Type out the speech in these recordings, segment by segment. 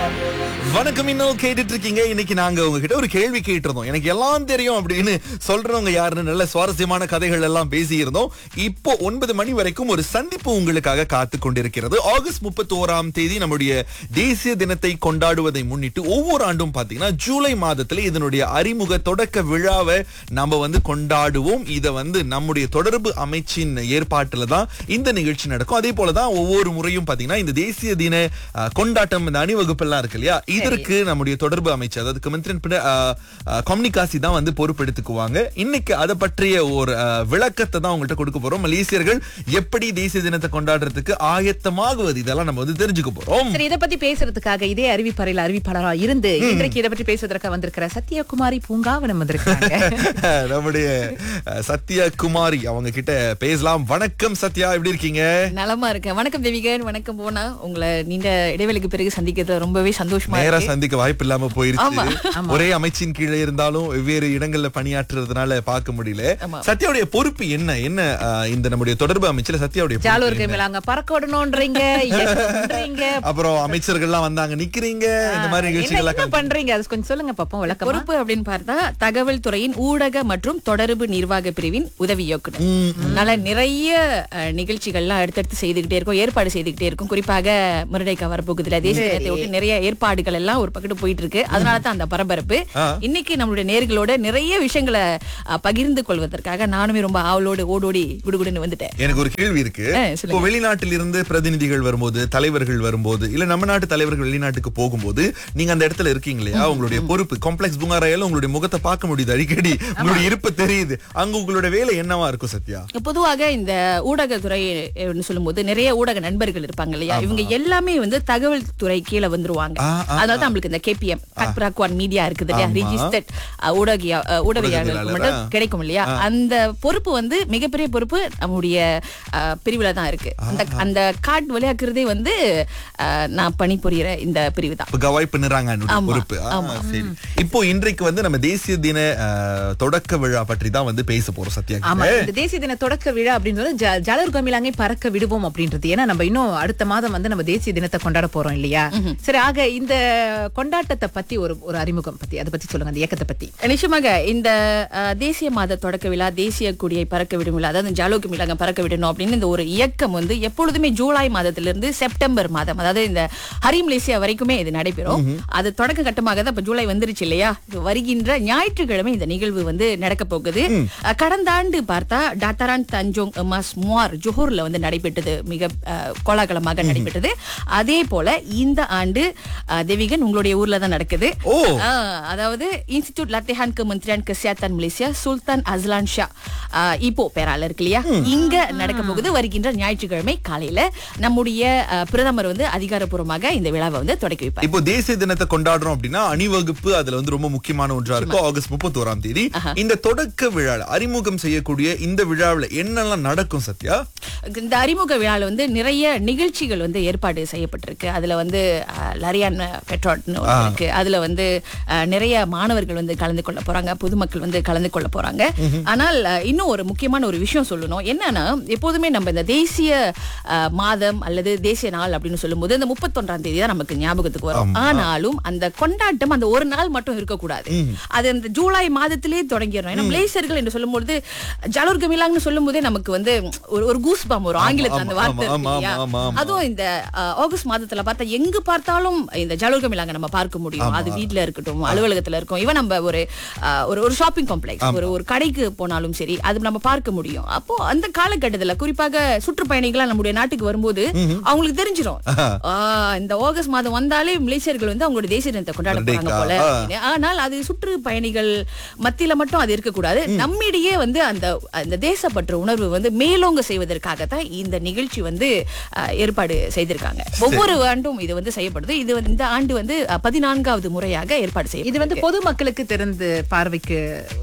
வணக்கம் இன்னும் கேட்டுட்டு இருக்கீங்க இன்னைக்கு நாங்க உங்ககிட்ட ஒரு கேள்வி கேட்டிருந்தோம் எனக்கு எல்லாம் தெரியும் அப்படின்னு சொல்றவங்க யாருன்னு நல்ல சுவாரஸ்யமான கதைகள் எல்லாம் பேசி இருந்தோம் இப்போ ஒன்பது மணி வரைக்கும் ஒரு சந்திப்பு உங்களுக்காக காத்து கொண்டிருக்கிறது ஆகஸ்ட் முப்பத்தி ஓராம் தேதி நம்முடைய தேசிய தினத்தை கொண்டாடுவதை முன்னிட்டு ஒவ்வொரு ஆண்டும் பாத்தீங்கன்னா ஜூலை மாதத்துல இதனுடைய அறிமுக தொடக்க விழாவை நம்ம வந்து கொண்டாடுவோம் இதை வந்து நம்முடைய தொடர்பு அமைச்சின் ஏற்பாட்டுல தான் இந்த நிகழ்ச்சி நடக்கும் அதே போலதான் ஒவ்வொரு முறையும் பாத்தீங்கன்னா இந்த தேசிய தின அஹ், கொண்டாட்டம் இந்த அணிவகுப்பு எல்லாம் இருக்கு இல்லையா இதற்கு நம்முடைய தொடர்பு அமைச்சர் அதாவது கமித்திரன் கம்யூனிகாசி தான் வந்து பொறுப்பெடுத்துக்குவாங்க இன்னைக்கு அதை பற்றிய ஒரு அஹ், விளக்கத்தை தான் உங்கள்கிட்ட கொடுக்க போறோம் மலேசியர்கள் எப்படி தேசிய தினத்தை கொண்டாடுறதுக்கு ஆயத்தமாகுவது இதெல்லாம் நம்ம வந்து தெரிஞ்சுக்க போறோம் சரி இத பத்தி பேசுறதுக்காக இதே அறிவிப்பறையில அறிவிப்பாளரா இருந்து இன்றைக்கு இத பத்தி பேசுவதற்காக வந்திருக்கிற சத்யகுமாரி பூங்காவனம் வந்திருக்காங்க நம்முடைய அஹ், சத்யா குமாரி அவங்க கிட்ட பேசலாம் வணக்கம் சத்யா எப்படி இருக்கீங்க நலமா இருக்கேன் வணக்கம் தேவிகன் வணக்கம் போனா உங்களை நீண்ட இடைவெளிக்கு பிறகு சந்திக்கிறது ரொம்பவே சந்தோஷமா நேரா இருக்கு சந்திக்க வாய்ப்பு இல்லாம ஆமா. போயிருச்சு ஒரே அமைச்சின் கீழே இருந்தாலும் வெவ்வேறு இடங்கள்ல பணியாற்றுறதுனால பார்க்க முடியல ஆமா. சத்யாவுடைய பொறுப்பு என்ன என்ன அஹ், இந்த நம்முடைய தொடர்பு அமைச்சர் சத்யாவுடைய பொறுப்பு ஜாலூருக்கு என்ன? மேல அங்க பறக்க விடணும்ன்றீங்க இயக்கணும்ன்றீங்க. அப்புறம் அமைச்சர்கள்லாம் வந்தாங்க நிக்கிறீங்க இந்த மாதிரி என்ன நிகழ்ச்சிகள் என்ன பண்றீங்க அது கொஞ்சம் சொல்லுங்க பாப்போம் விளக்கமா பொறுப்பு அப்படின்னு பார்த்தா தகவல் துறையின் ஊடக மற்றும் தொடர்பு நிர்வாக பிரிவின் உதவி இயக்குனர் அதனால நிறைய அஹ், நிகழ்ச்சிகள்லாம் அடுத்தடுத்து செய்துகிட்டே இருக்கும் ஏற்பாடு செய்துகிட்டே இருக்கும் குறிப்பாக முரடைக்கா வரப்போகுதுல தேசிய தினத்தை ஒட்டி நிறைய ஏற்பாடுகள் எல்லாம் ஒரு பக்கத்து போயிட்டு இருக்கு அதனால தான் அந்த பரபரப்பு இன்னைக்கு நம்மளுடைய நேர்களோட நிறைய விஷயங்களை அஹ், பகிர்ந்து கொள்வதற்காக நானுமே ரொம்ப ஆவலோடு ஓடோடி குடுகுடுன்னு வந்துட்டேன் எனக்கு ஒரு கேள்வி இருக்கு ஆ, சொல்லுங்க. இப்போ வெளிநாட்டில் இருந்து பிரதிநிதிகள் வரும்போது தலைவர்கள் வரும்போது இல்ல நம்ம நாட்டு தலைவர்கள் வெளிநாட்டுக்கு போகும்போது நீங்க அந்த இடத்துல இருக்கீங்க இல்லையா உங்களுடைய பொறுப்பு காம்ப்ளெக்ஸ் பூங்காராயால உங்களுடைய முகத்தை பார்க்க முடியுது அடிக்கடி உங்களுடைய இருப்பு தெரியுது அங்க உங்களுடைய வேலை என்னவா இருக்கும் சத்யா பொதுவாக இந்த ஊடகத்துறை ன்னு சொல்லும்போது நிறைய ஊடக நண்பர்கள் இருப்பாங்க இல்லையா இவங்க எல்லாமே வந்து தகவல் துறை கீழே வந்துருவாங்க ஆ, ஆ, அதனால தான் நம்மளுக்கு இந்த கேபிஎம் கட்பிராக்வான் மீடியா இருக்குது இல்லையா ஆமா. ரிஜிஸ்டர்ட் ஊடக ஊடகவியாளர்களுக்கு மட்டும் ஊடகவியலாளரா? கிடைக்கும் இல்லையா அந்த பொறுப்பு வந்து மிகப்பெரிய பொறுப்பு நம்முடைய அஹ், பிரிவுல தான் இருக்கு அந்த அந்த கார்டு விளையாக்குறதே வந்து அஹ், நான் பணிபுரியிற இந்த பிரிவு தான் இப்ப கவாய் பண்ணுறாங்க என்னுடைய ஆமா, பொறுப்பு ஆ, சரி இப்போ இன்றைக்கு வந்து நம்ம தேசிய தின அஹ், தொடக்க விழா பற்றி தான் வந்து பேச போறோம் சத்யா ஆமா கிட்ட. இந்த தேசிய தின தொடக்க விழா அப்படின்றது ஜ- ஜாலூர் கமிலாங்கை பறக்க விடுவோம் அப்படின்றது ஏன்னா நம்ம இன்னும் அடுத்த மாதம் வந்து நம்ம தேசிய தினத்தை கொண்டாட போறோம் இல்லையா சரி ஆக இந்த கொண்டாட்டத்தை பத்தி ஒரு ஒரு அறிமுகம் பத்தி அதை பத்தி சொல்லுங்க அந்த இயக்கத்தை பத்தி நிச்சயமாக இந்த அஹ், தேசிய மாத தொடக்க விழா தேசிய கொடியை பறக்க விடும் விழா அதாவது ஜாலோக்கு மிளக பறக்க விடணும் அப்படின்னு இந்த ஒரு இயக்கம் வந்து எப்பொழுதுமே ஜூலை மாதத்திலிருந்து செப்டம்பர் மாதம் அதாவது இந்த ஹரி மலேசியா வரைக்குமே இது நடைபெறும் அது தொடக்க கட்டமாக தான் இப்ப ஜூலை வந்துருச்சு இல்லையா இது வருகின்ற ஞாயிற்றுக்கிழமை இந்த நிகழ்வு வந்து நடக்க போகுது அஹ், கடந்த ஆண்டு பார்த்தா டாட்டாரான் தஞ்சோங் எமாஸ் முவார் ஜோஹர்ல வந்து நடைபெற்றது மிக அஹ், கோலாகலமாக நடைபெற்றது அதே போல இந்த ஆண்டு அஹ், தேவிகன் உங்களுடைய ஊர்ல தான் நடக்குது ஓ ஆ, அதாவது institute Latihan Kementerian Kesihatan Malaysia Sultan Azlan Shah ஆ, இப்போ பேரால இருக்கு இல்லையா இங்க நடக்க போகுது வருகின்ற ஞாயிற்றுக்கிழமை காலையில நம்முடைய ஆ, பிரதமர் வந்து அதிகாரப்பூர்வமாக இந்த விழாவை வந்து தொடக்கி வைப்பார் இப்போ தேசிய தினத்தை கொண்டாடுறோம் அப்படின்னா அணிவகுப்பு அதுல வந்து ரொம்ப முக்கியமான ஒன்றா இருக்கும் ஆகஸ்ட் முப்பத்தோராம் தேதி இந்த தொடக்க விழால அறிமுகம் செய்யக்கூடிய இந்த விழாவுல என்னெல்லாம் நடக்கும் சத்யா இந்த அறிமுக விழால வந்து நிறைய நிகழ்ச்சிகள் வந்து ஏற்பாடு செய்யப்பட்டிருக்கு அதுல வந்து அஹ், லரியான் பெட்ரோட்னு ஒண்ணு இருக்கு அதுல வந்து அஹ், நிறைய மாணவர்கள் வந்து கலந்து கொள்ள போறாங்க பொதுமக்கள் வந்து கலந்து கொள்ள போறாங்க ஆனால் அஹ், இன்னும் ஒரு முக்கியமான ஒரு விஷயம் சொல்லணும் என்னன்னா எப்போதுமே நம்ம இந்த தேசிய அஹ், மாதம் அல்லது தேசிய நாள் அப்படின்னு சொல்லும்போது இந்த முப்பத்தொன்றாம் தேதி தான் நமக்கு ஞாபகத்துக்கு வரும் ஆனாலும் அந்த கொண்டாட்டம் அந்த ஒரு நாள் மட்டும் இருக்கக்கூடாது அது அந்த ஜூலை மாதத்திலே தொடங்கிடணும் ஏன்னா மலேசியர்கள் என்று சொல்லும்போது ஜலூர் கமிலாங்னு சொல்லும் போதே நமக்கு வந்து ஒரு ஒரு கூஸ் பாம் வரும் ஆங்கிலத்துல அந்த ஆமா, வார்த்தை ஆமா, இருக்கு இல்லையா? ஆமா, ஆமா. அதுவும் இந்த அஹ், ஆகஸ்ட் மாதத்துல பார்த்தா எங்க பார்த்தாலும் இந்த ஜலூர் கமிலாங்க நம்ம பார்க்க முடியும் அது வீட்ல இருக்கட்டும் அலுவலகத்துல இருக்கும் இவன் நம்ம ஒரு அஹ், ஒரு ஒரு ஷாப்பிங் காம்ப்ளெக்ஸ் ஒரு ஒரு கடைக்கு போனாலும் சரி அது நம்ம பார்க்க முடியும் அப்போ அந்த காலகட்டத்துல குறிப்பாக சுற்றுப்பயணிகளா நம்முடைய நாட்டுக்கு வரும்போது அவங்களுக்கு தெரிஞ்சிரும் ஆ, இந்த ஆகஸ்ட் மாதம் வந்தாலே மலேசியர்கள் வந்து அவங்களோட தேசிய தினத்தை கொண்டாட போறாங்க போல ஆ. அப்படின்னு. ஆனால் அது சுற்றுப்பயணிகள் மத்தியில மட்டும் அது இருக்கக்கூடாது நம்மிடையே வந்து அந்த அந்த தேசப்பற்று உணர்வு வந்து மேலோங்க செய்வதற்காகத்தான் இந்த நிகழ்ச்சி வந்து அஹ், ஏற்பாடு செய்திருக்காங்க ஒவ்வொரு ஆண்டும் இது வந்து செய்யப்படுது இது வந்து இந்த ஆண்டு வந்து அஹ், பதினான்காவது முறையாக ஏற்பாடு செய்யும் இது வந்து பொதுமக்களுக்கு திறந்து பார்வைக்கு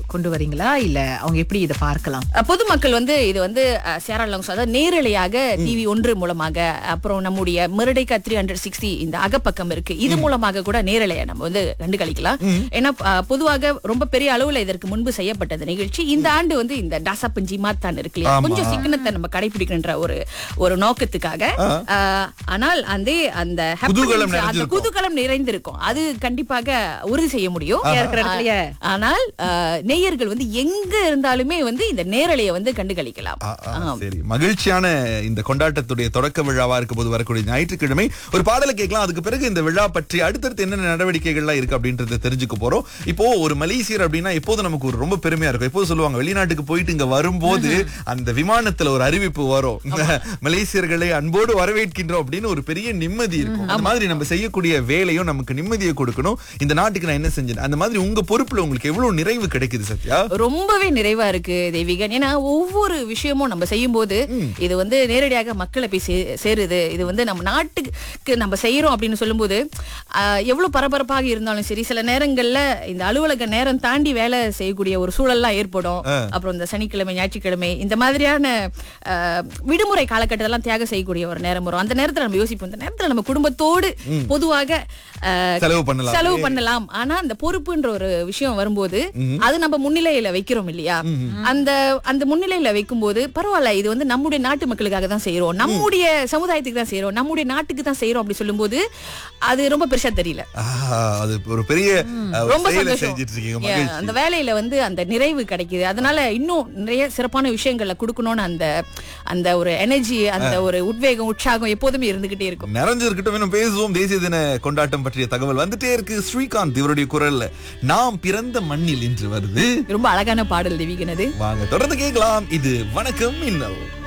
கொண்டு வரீங்களா இல்ல அவங்க எப்படி இதை பார்க்கலாம் அஹ் பொதுமக்கள் வந்து இது வந்து சேரலாங்ஸ் அதாவது நேரலையாக டிவி ஒன்று மூலமாக அப்புறம் நம்முடைய மிரடைக்கா த்ரீ ஹண்ட்ரட் சிக்ஸ்டி இந்த அகப்பக்கம் இருக்கு இது மூலமாக கூட நேரலையை நம்ம வந்து கண்டுகளிக்கலாம் ஏன்னா அஹ், பொதுவாக ரொம்ப பெரிய அளவுல இதற்கு முன்பு செய்யப்பட்டது நிகழ்ச்சி இந்த ஆண்டு வந்து இந்த டாசப்பன் ஜிமாத்தான் இருக்கு இல்லையா கொஞ்சம் சிக்கனத்தை நம்ம கடைபிடிக்கின்ற ஒரு ஒரு நோக்கத்துக்காக அஹ், ஆனால் அந்த அந்த குதூகலம் happenings, அந்த நிறைஞ்சிருக்கும். குதூகலம் நிறைந்திருக்கும் அது கண்டிப்பாக உறுதி செய்ய முடியும் இருக்கிற இடத்துலயே. ஆனால் அஹ், நேயர்கள் வந்து எங்க இருந்தாலுமே வந்து இந்த நேரலையை வந்து கண்டுகளிக்கலாம் ஆ, ஆ, சரி மகிழ்ச்சியான இந்த கொண்டாட்டத்துடைய தொடக்க விழாவா இருக்க போது வரக்கூடிய ஞாயிற்றுக்கிழமை ஒரு பாடலை கேட்கலாம் அதுக்கு பிறகு இந்த விழா பற்றி அடுத்தடுத்து என்னென்ன நடவடிக்கைகள்லாம் இருக்கு அப்படின்றத தெரிஞ்சுக்க போறோம் இப்போ ஒரு மலேசியர் அப்படின்னா எப்போது நமக்கு ஒரு ரொம்ப பெருமையா இருக்கும் எப்போது சொல்லுவாங்க வெளிநாட்டுக்கு போயிட்டு இங்க வரும்போது அந்த விமானத்துல ஒரு அறிவிப்பு வரும் மலேசியர்களை அன்போடு வரவேற்கின்றோம் அப்படின்னு ஒரு பெரிய நிம்மதி இருக்கும் அந்த மாதிரி நம்ம செய்யக்கூடிய வேலையும் நமக்கு நிம்மதியை கொடுக்கணும் இந்த நாட்டுக்கு நான் என்ன செஞ்சேன் அந்த மாதிரி உங்க பொறுப்புல உங்களுக்கு எவ்வளவு நிறைவு கிடைக்குது சத்யா ரொம்பவே நிறைவா இருக்கு தெய்வீகன் ஏன்னா ஒவ்வொரு விஷயமும் நம்ம செய்யும் போது இது வந்து நேரடியாக மக்களை போய் சே- சேருது இது வந்து நம்ம நாட்டுக்கு நம்ம செய்யறோம் அப்படின்னு சொல்லும்போது ஆஹ், எவ்வளவு பரபரப்பாக இருந்தாலும் சரி சில நேரங்கள்ல இந்த அலுவலக நேரம் தாண்டி வேலை செய்யக்கூடிய ஒரு சூழல்லாம் ஏற்படும் அப்புறம் இந்த சனிக்கிழமை ஞாயிற்றுக்கிழமை இந்த மாதிரியான ஆஹ், விடுமுறை காலகட்டத்தெல்லாம் தியாகம் செய்யக்கூடிய ஒரு நேரம் வரும் அந்த நேரத்துல நம்ம யோசிப்போம் இந்த நேரத்துல நம்ம குடும்பத்தோடு பொதுவாக ஆஹ், செலவு பண்ணலாம் செலவு பண்ணலாம் ஆனா அந்த பொறுப்புன்ற ஒரு விஷயம் வரும்போது அது நம்ம முன்னிலையில வைக்கிறோம் இல்லையா அந்த அந்த முன்னிலையில வைக்கும்போது பரவாயில்ல இது வந்து நம்முடைய நாட்டு மக்களுக்காக தான் செய்யறோம் நம்முடைய சமுதாயத்துக்கு தான் செய்யறோம் நம்முடைய நாட்டுக்கு தான் செய்யறோம் அப்படி சொல்லும்போது அது ரொம்ப பெருசா தெரியல ஆஹா, அது ஒரு பெரிய அஹ், ரொம்ப செயலை சந்தோஷம் செஞ்சிட்டு இருக்கீங்க Yeah, மகிழ்ச்சி அந்த வேலையில வந்து அந்த நிறைவு கிடைக்குது அதனால இன்னும் நிறைய சிறப்பான விஷயங்களை கொடுக்கணும்னு அந்த அந்த ஒரு எனர்ஜி அந்த ஒரு உத்வேகம் உற்சாகம் எப்போதுமே இருந்துகிட்டே இருக்கும் நிறைஞ்சிருக்கட்டும் இன்னும் பேசுவோம் தேசிய தின கொண்டாட்டம் பற்றிய தகவல் வந்துட்டே இருக்கு ஸ்ரீகாந்த் இவருடைய குரல்ல நாம் பிறந்த மண்ணில் இன்று வருது ரொம்ப அழகான பாடல் திவிகினது வாங்க தொடர்ந்து கேட்கலாம் இது வணக்கம் இன்னல்